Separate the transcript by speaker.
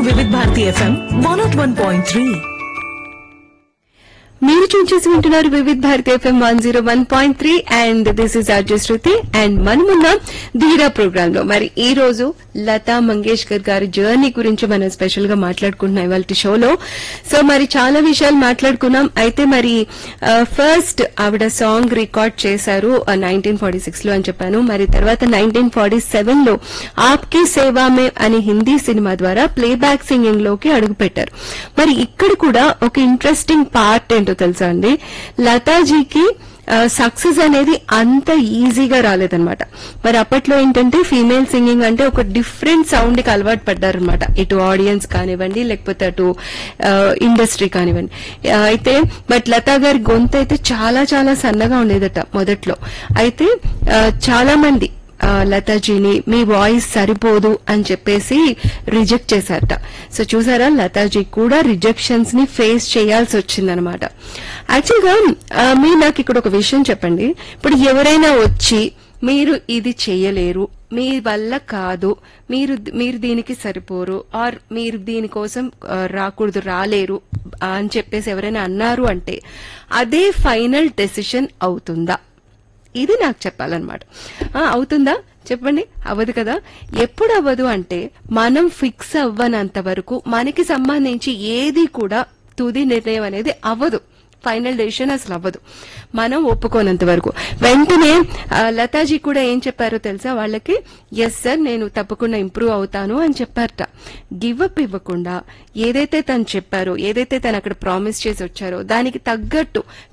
Speaker 1: వివిధ Bharati FM one naught one point three
Speaker 2: మీరు చూసి వింటున్నారు Vividh Bharati FM one zero one point three and this is RJ Shruti and మనమున్న Dheera programme లో మరి ఈ రోజు లతా మంగేష్కర్ గారి జర్నీ గురించి మనం స్పెషల్ గా మాట్లాడుకుంటున్నాం ఇవాళ షోలో సో మరి చాలా విషయాలు మాట్లాడుకున్నాం అయితే మరి ఫస్ట్ ఆవిడ సాంగ్ రికార్డ్ చేశారు నైన్టీన్ ఫార్టీ సిక్స్ లో అని చెప్పాను మరి తర్వాత నైన్టీన్ ఫార్టీ సెవెన్ లో ఆప్కి సేవా మే అనే హిందీ సినిమా ద్వారా ప్లేబ్యాక్ సింగింగ్ లోకి అడుగుపెట్టారు మరి ఇక్కడ కూడా ఒక ఇంట్రెస్టింగ్ పార్ట్ ఏంటో తెలుసా అండి లతాజీకి సక్సెస్ అనేది అంత ఈజీగా రాలేదన్నమాట మరి అప్పట్లో ఏంటంటే ఫీమేల్ సింగింగ్ అంటే ఒక డిఫరెంట్ సౌండ్ కి అలవాటు పడ్డారనమాట ఇటు ఆడియన్స్ కానివ్వండి లేకపోతే అటు ఇండస్ట్రీ కానివ్వండి ఆ, అయితే బట్ లతా గారి గొంతు అయితే చాలా చాలా సన్నగా ఉండేదట మొదట్లో అయితే ఆ, చాలా మంది ఆ, లతాజీని మీ వాయిస్ సరిపోదు అని చెప్పేసి రిజెక్ట్ చేశారట సో చూసారా లతాజీ కూడా రిజెక్షన్స్ ని ఫేస్ చేయాల్సి వచ్చిందనమాట యాక్చువల్గా ఆ, మీరు నాకు ఇక్కడ ఒక విషయం చెప్పండి ఇప్పుడు ఎవరైనా వచ్చి మీరు ఇది చేయలేరు మీ వల్ల కాదు మీరు మీరు దీనికి సరిపోరు ఆర్ మీరు దీనికోసం ఆ, రాకూడదు రాలేరు అని చెప్పేసి ఎవరైనా అన్నారు అంటే అదే ఫైనల్ డెసిషన్ అవుతుందా ఇది నాకు చెప్పాలన్నమాట ఆ, అవుతుందా చెప్పండి అవ్వదు కదా ఎప్పుడు అవ్వదు అంటే మనం ఫిక్స్ అవ్వనంత వరకు మనకి సంబంధించి ఏది కూడా తుది నిర్ణయం అనేది అవ్వదు ఫైనల్ డెసిషన్ అసలు అవ్వదు మనం ఒప్పుకోనంత వరకు వెంటనే ఆ, లతాజీ కూడా ఏం చెప్పారో తెలుసా వాళ్ళకి ఎస్ సార్ నేను తప్పకుండా ఇంప్రూవ్ అవుతాను అని చెప్పారట గివ్ అప్ ఇవ్వకుండా ఏదైతే తను చెప్పారో ఏదైతే తను అక్కడ ప్రామిస్ చేసి వచ్చారో దానికి తగ్గట్టు